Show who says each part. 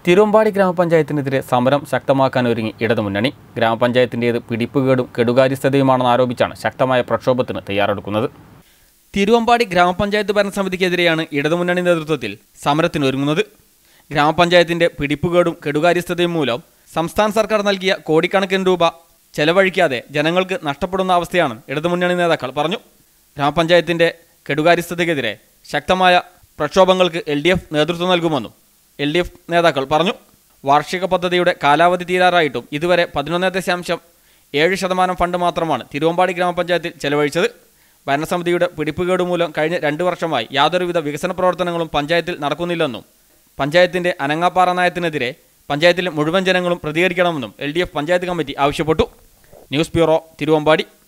Speaker 1: തിരുവമ്പാടി ഗ്രാമപഞ്ചായത്തിനെതിരെ സമരം ശക്തമാക്കാൻ ഒരുങ്ങി ഇടതുമുന്നണി ഗ്രാമപഞ്ചായത്തിൻ്റേത് പിടിപ്പുകേടും കെടുകാര്യസ്ഥതയുമാണെന്ന് ആരോപിച്ചാണ് ശക്തമായ പ്രക്ഷോഭത്തിന് തയ്യാറെടുക്കുന്നത് തിരുവമ്പാടി ഗ്രാമപഞ്ചായത്ത് ഭരണസമിതിക്കെതിരെയാണ് ഇടതുമുന്നണി നേതൃത്വത്തിൽ സമരത്തിനൊരുങ്ങുന്നത് ഗ്രാമപഞ്ചായത്തിന്റെ പിടിപ്പുകേടും കെടുകാര്യസ്ഥതയും മൂലം സംസ്ഥാന സർക്കാർ നൽകിയ കോടിക്കണക്കിന് രൂപ ചെലവഴിക്കാതെ ജനങ്ങൾക്ക് നഷ്ടപ്പെടുന്ന അവസ്ഥയാണ് ഇടതുമുന്നണി നേതാക്കൾ പറഞ്ഞു ഗ്രാമപഞ്ചായത്തിന്റെ കെടുകാര്യസ്ഥതയ്ക്കെതിരെ ശക്തമായ പ്രക്ഷോഭങ്ങൾക്ക് എൽ ഡി എഫ് നേതൃത്വം നൽകുമെന്നും എൽ ഡി എഫ് നേതാക്കൾ പറഞ്ഞു വാർഷിക പദ്ധതിയുടെ കാലാവധി തീരാറായിട്ടും ഇതുവരെ പതിനൊന്ന് ദശാംശം ഏഴ് ശതമാനം ഫണ്ട് മാത്രമാണ് തിരുവമ്പാടി ഗ്രാമപഞ്ചായത്തിൽ ചെലവഴിച്ചത് ഭരണസമിതിയുടെ പിടിപ്പുകേട് മൂലം കഴിഞ്ഞ രണ്ട് വർഷമായി യാതൊരുവിധ വികസന പ്രവർത്തനങ്ങളും പഞ്ചായത്തിൽ നടക്കുന്നില്ലെന്നും പഞ്ചായത്തിന്റെ അനങ്ങാപ്പാറ നയത്തിനെതിരെ പഞ്ചായത്തിലെ മുഴുവൻ ജനങ്ങളും പ്രതികരിക്കണമെന്നും എൽ പഞ്ചായത്ത് കമ്മിറ്റി ആവശ്യപ്പെട്ടു ന്യൂസ് ബ്യൂറോ തിരുവമ്പാടി